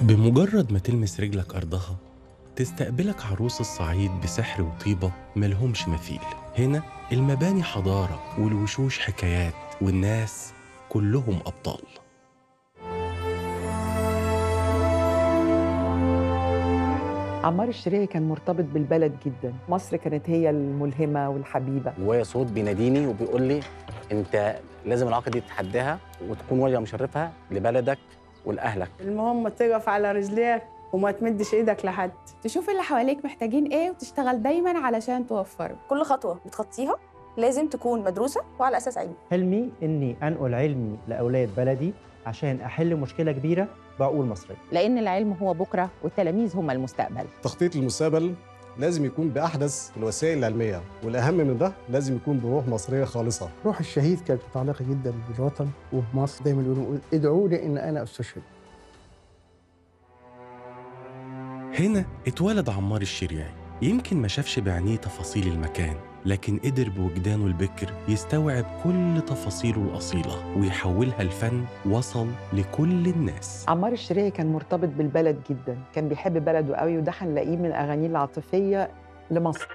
بمجرد ما تلمس رجلك أرضها تستقبلك عروس الصعيد بسحر وطيبة ملهمش مثيل هنا المباني حضارة والوشوش حكايات والناس كلهم أبطال عمار الشريعي كان مرتبط بالبلد جدا مصر كانت هي الملهمة والحبيبة جوايا صوت بيناديني وبيقول لي انت لازم العلاقه دي تتحداها وتكون وجهه مشرفه لبلدك ولاهلك المهم تقف على رجليك وما تمدش ايدك لحد تشوف اللي حواليك محتاجين ايه وتشتغل دايما علشان توفره كل خطوة بتخطيها لازم تكون مدروسة وعلى أساس علمي حلمي إني أنقل علمي لأولاد بلدي عشان أحل مشكلة كبيرة بعقول مصرية لأن العلم هو بكرة والتلاميذ هم المستقبل تخطيط المستقبل لازم يكون بأحدث الوسائل العلمية والأهم من ده لازم يكون بروح مصرية خالصة روح الشهيد كانت متعلقة جدا بالوطن وبمصر دايما يقولوا ادعوا لي إن أنا أستشهد هنا اتولد عمار الشريعي يمكن ما شافش بعينيه تفاصيل المكان لكن قدر بوجدانه البكر يستوعب كل تفاصيله الأصيلة ويحولها لفن وصل لكل الناس عمار الشريعي كان مرتبط بالبلد جدا كان بيحب بلده قوي وده هنلاقيه من أغانيه العاطفية لمصر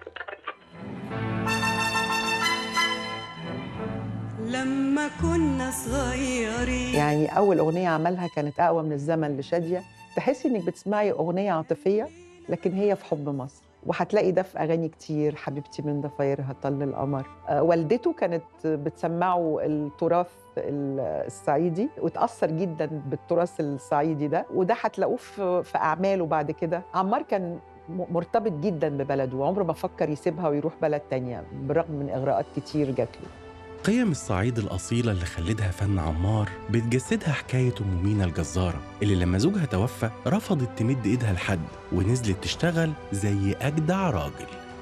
لما كنا صغيرين يعني أول أغنية عملها كانت أقوى من الزمن لشادية تحسي إنك بتسمعي أغنية عاطفية لكن هي في حب مصر وهتلاقي ده في أغاني كتير حبيبتي من ضفايرها طل القمر آه، والدته كانت بتسمعه التراث ال- الصعيدي وتأثر جدا بالتراث الصعيدي ده وده هتلاقوه في في أعماله بعد كده عمار كان م- مرتبط جدا ببلده وعمره ما فكر يسيبها ويروح بلد تانية بالرغم من إغراءات كتير جات له قيم الصعيد الأصيلة اللي خلدها فن عمار بتجسدها حكاية أم مينا الجزارة اللي لما زوجها توفى رفضت تمد إيدها لحد ونزلت تشتغل زي أجدع راجل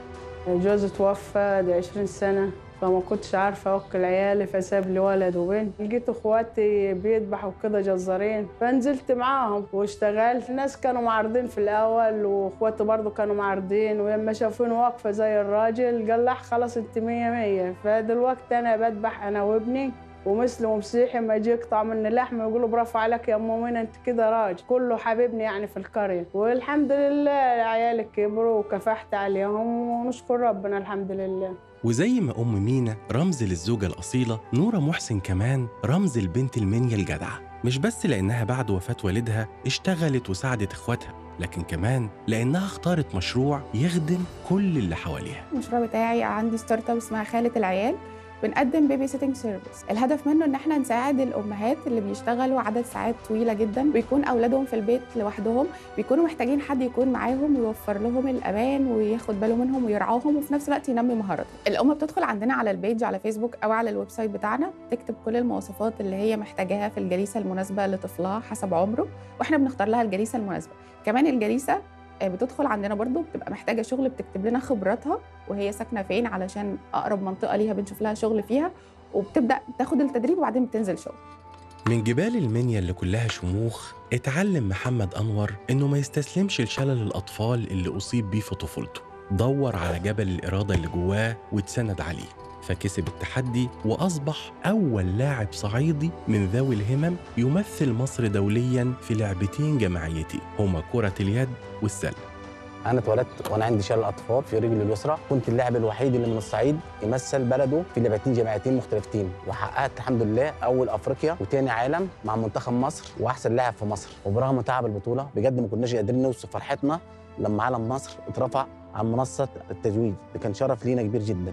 جوزي توفى دي 20 سنة فما كنتش عارفة أوكل عيالي فساب لي ولد وبنت لقيت إخواتي بيذبحوا كده جزارين فنزلت معاهم واشتغلت الناس كانوا معارضين في الأول وإخواتي برضو كانوا معارضين ولما شافوني واقفة زي الراجل قال لح خلاص أنت مية مية فدلوقتي أنا بذبح أنا وابني ومسلم ومسيحي ما يجي يقطع مني لحم يقولوا برافو عليك يا ام مين انت كده راجل كله حبيبني يعني في القريه والحمد لله عيالي كبروا وكفحت عليهم ونشكر ربنا الحمد لله وزي ما أم مينا رمز للزوجة الأصيلة نورة محسن كمان رمز البنت المنيا الجدعة مش بس لأنها بعد وفاة والدها اشتغلت وساعدت إخواتها لكن كمان لأنها اختارت مشروع يخدم كل اللي حواليها المشروع بتاعي عندي ستارت اب اسمها خالة العيال بنقدم بيبي سيتنج سيرفيس الهدف منه ان احنا نساعد الامهات اللي بيشتغلوا عدد ساعات طويله جدا بيكون اولادهم في البيت لوحدهم بيكونوا محتاجين حد يكون معاهم ويوفر لهم الامان وياخد باله منهم ويرعاهم وفي نفس الوقت ينمي مهاراتهم الام بتدخل عندنا على البيج على فيسبوك او على الويب سايت بتاعنا تكتب كل المواصفات اللي هي محتاجاها في الجليسه المناسبه لطفلها حسب عمره واحنا بنختار لها الجليسه المناسبه كمان الجليسه آه، بتدخل عندنا برضو بتبقى محتاجه شغل بتكتب لنا خبراتها وهي ساكنه فين علشان اقرب منطقه ليها بنشوف لها شغل فيها وبتبدا تاخد التدريب وبعدين بتنزل شغل من جبال المنيا اللي كلها شموخ اتعلم محمد أنور إنه ما يستسلمش لشلل الأطفال اللي أصيب بيه في طفولته دور على جبل الإرادة اللي جواه واتسند عليه فكسب التحدي وأصبح أول لاعب صعيدي من ذوي الهمم يمثل مصر دوليا في لعبتين جماعيتين هما كرة اليد والسلة انا اتولدت وانا عندي شلل اطفال في رجلي اليسرى كنت اللاعب الوحيد اللي من الصعيد يمثل بلده في لعبتين جماعيتين مختلفتين وحققت الحمد لله اول افريقيا وتاني عالم مع منتخب مصر واحسن لاعب في مصر وبرغم تعب البطوله بجد ما كناش قادرين نوصف فرحتنا لما علم مصر اترفع عن منصه التجويد ده كان شرف لينا كبير جدا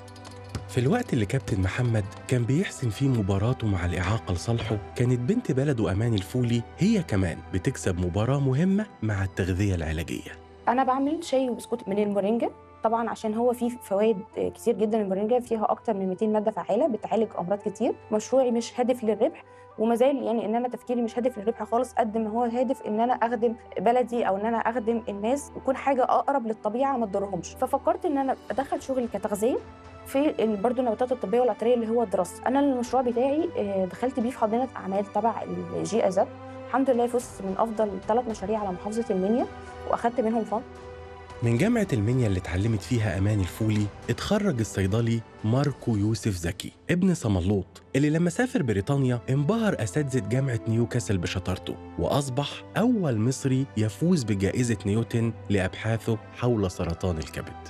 في الوقت اللي كابتن محمد كان بيحسم فيه مباراته مع الإعاقة لصالحه كانت بنت بلده أمان الفولي هي كمان بتكسب مباراة مهمة مع التغذية العلاجية أنا بعمل شاي وبسكوت من المورينجا طبعا عشان هو فيه فوائد كتير جدا المورينجا فيها اكتر من 200 ماده فعاله بتعالج امراض كتير مشروعي مش هادف للربح وما زال يعني ان انا تفكيري مش هادف للربح خالص قد ما هو هادف ان انا اخدم بلدي او ان انا اخدم الناس ويكون حاجه اقرب للطبيعه ما تضرهمش ففكرت ان انا ادخل شغلي كتغذيه في ال- برضه النباتات الطبيه والعطريه اللي هو الدراسه انا المشروع بتاعي آه، دخلت بيه في حاضنه اعمال تبع الجي ازات الحمد لله فزت من افضل ثلاث مشاريع على محافظه المنيا واخدت منهم فند من جامعة المنيا اللي اتعلمت فيها أمان الفولي اتخرج الصيدلي ماركو يوسف زكي ابن صملوط اللي لما سافر بريطانيا انبهر أساتذة جامعة نيوكاسل بشطارته وأصبح أول مصري يفوز بجائزة نيوتن لأبحاثه حول سرطان الكبد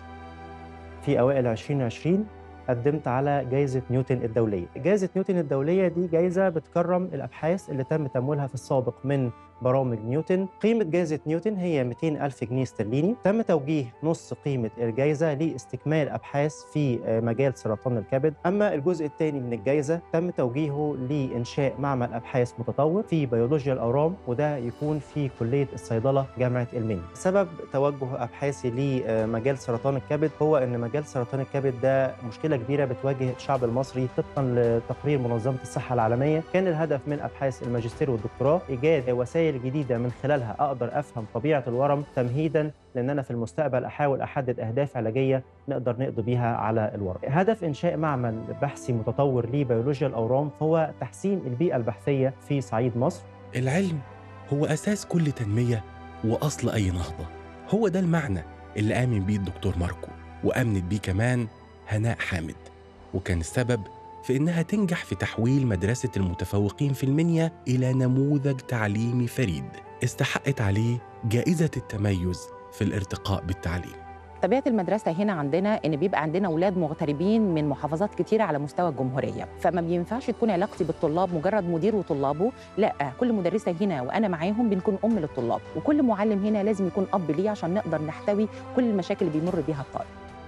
في اوائل 2020 قدمت على جائزة نيوتن الدولية. جائزة نيوتن الدولية دي جائزة بتكرم الأبحاث اللي تم تمويلها في السابق من برامج نيوتن. قيمة جائزة نيوتن هي 200 ألف جنيه استرليني. تم توجيه نص قيمة الجائزة لاستكمال أبحاث في مجال سرطان الكبد. أما الجزء الثاني من الجائزة تم توجيهه لإنشاء معمل أبحاث متطور في بيولوجيا الأورام وده يكون في كلية الصيدلة جامعة المنيا. سبب توجه أبحاثي لمجال سرطان الكبد هو أن مجال سرطان الكبد ده مشكلة كبيرة بتواجه الشعب المصري طبقا لتقرير منظمة الصحة العالمية كان الهدف من أبحاث الماجستير والدكتوراه إيجاد وسائل جديدة من خلالها أقدر أفهم طبيعة الورم تمهيدا لأن أنا في المستقبل أحاول أحدد أهداف علاجية نقدر نقضي بيها على الورم هدف إنشاء معمل بحثي متطور لبيولوجيا الأورام هو تحسين البيئة البحثية في صعيد مصر العلم هو أساس كل تنمية وأصل أي نهضة هو ده المعنى اللي آمن بيه الدكتور ماركو وآمنت بيه كمان هناء حامد وكان السبب في إنها تنجح في تحويل مدرسة المتفوقين في المنيا إلى نموذج تعليمي فريد استحقت عليه جائزة التميز في الارتقاء بالتعليم طبيعه المدرسه هنا عندنا ان بيبقى عندنا اولاد مغتربين من محافظات كتيره على مستوى الجمهوريه فما بينفعش تكون علاقتي بالطلاب مجرد مدير وطلابه لا كل مدرسه هنا وانا معاهم بنكون ام للطلاب وكل معلم هنا لازم يكون اب ليه عشان نقدر نحتوي كل المشاكل اللي بيمر بيها الطالب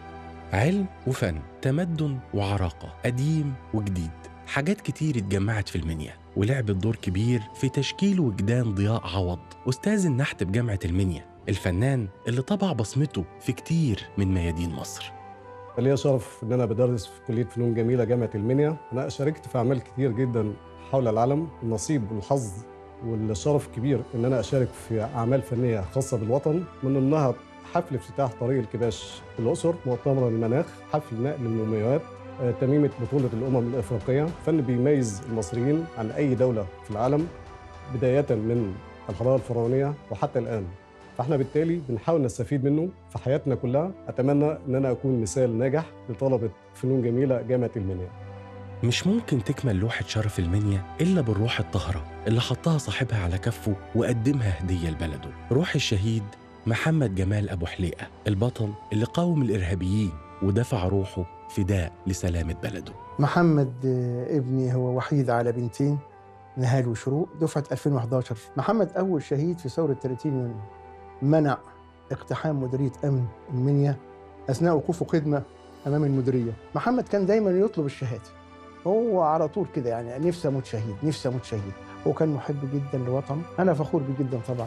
علم وفن تمدن وعراقة قديم وجديد حاجات كتير اتجمعت في المنيا ولعبت دور كبير في تشكيل وجدان ضياء عوض أستاذ النحت بجامعة المنيا الفنان اللي طبع بصمته في كتير من ميادين مصر ليا شرف ان انا بدرس في كليه فنون جميله جامعه المنيا انا شاركت في اعمال كتير جدا حول العالم النصيب والحظ والشرف كبير ان انا اشارك في اعمال فنيه خاصه بالوطن من ضمنها حفل افتتاح طريق الكباش في الاقصر مؤتمر المناخ حفل نقل المومياوات آه، تميمه بطوله الامم الافريقيه فن بيميز المصريين عن اي دوله في العالم بدايه من الحضاره الفرعونيه وحتى الان فاحنا بالتالي بنحاول نستفيد منه في حياتنا كلها اتمنى ان انا اكون مثال ناجح لطلبه فنون جميله جامعه المنيا مش ممكن تكمل لوحة شرف المنيا إلا بالروح الطاهرة اللي حطها صاحبها على كفه وقدمها هدية لبلده روح الشهيد محمد جمال أبو حليقة البطل اللي قاوم الإرهابيين ودفع روحه فداء لسلامة بلده محمد آه، ابني هو وحيد على بنتين نهال وشروق دفعة 2011 محمد أول شهيد في ثورة 30 يونيو منع اقتحام مديرية أمن المنيا أثناء وقوفه خدمة أمام المديرية محمد كان دايما يطلب الشهادة هو على طول كده يعني نفسي أموت شهيد نفسي أموت شهيد هو كان محب جدا لوطنه أنا فخور بيه جدا طبعا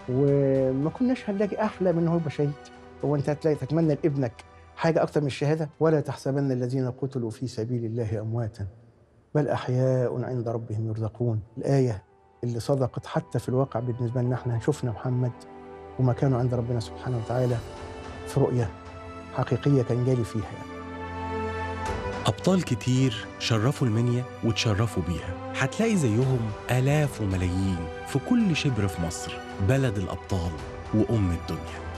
وما كناش هنلاقي أحلى من إن هو يبقى شهيد هو أنت هتلاقي تتمنى لابنك حاجة أكتر من الشهادة ولا تحسبن الذين قتلوا في سبيل الله أمواتا بل أحياء عند ربهم يرزقون الآية اللي صدقت حتى في الواقع بالنسبة لنا احنا شفنا محمد ومكانه عند ربنا سبحانه وتعالى في رؤية حقيقية كان جالي فيها يعني. أبطال كتير شرفوا المنيا وتشرفوا بيها هتلاقي زيهم آلاف وملايين في كل شبر في مصر بلد الأبطال وأم الدنيا